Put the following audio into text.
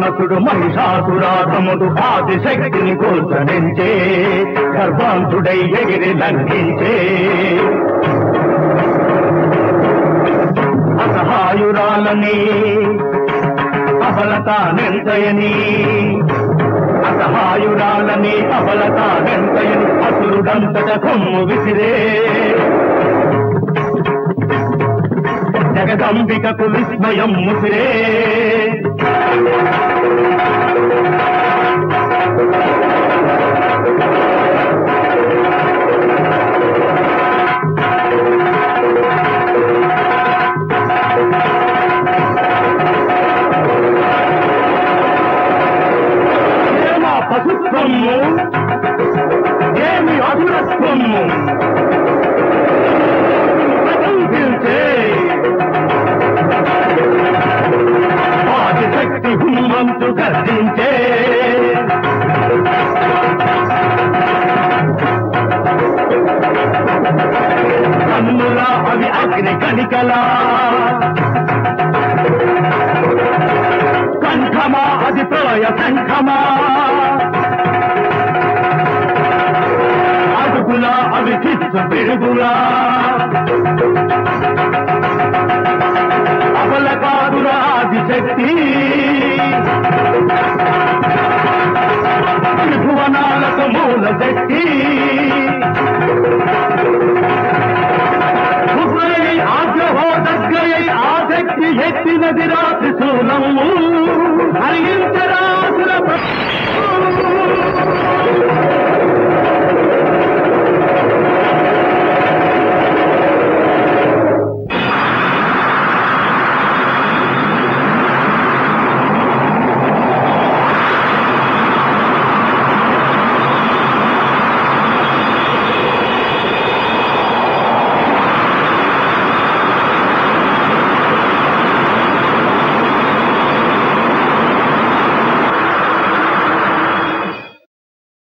రాక్షసుడు మహిషాసురాధముడు ఆదిశక్తిని కోల్చనించే గర్భాంతుడై ఎగిరి లంఘించే అసహాయురాలని అబలత నింతయని అసహాయురాలని అబలత నింతయని అసురుడంతట కొమ్ము విసిరే జగదంబికకు విస్మయం ముసిరే ఏమా పశుత్వము ఏమి అధురత్వము ప్రకంపించే ఆదిశక్తి హుమ్మంతు గర్జించే కన్నుల అవి అగ్ని కణికలా కంఠమా అది ప్రళయ శంఖమా అడుగులా అవి చిచ్చు పిడుగులా అబలకారుల ఆదిశక్తి త్రిభువనాలకు మూల శక్తి ఉగ్రయై ఆగ్రహో దగ్గరై ఆసక్తి ఎత్తినది రాత్రి శూలము హరించరాసుల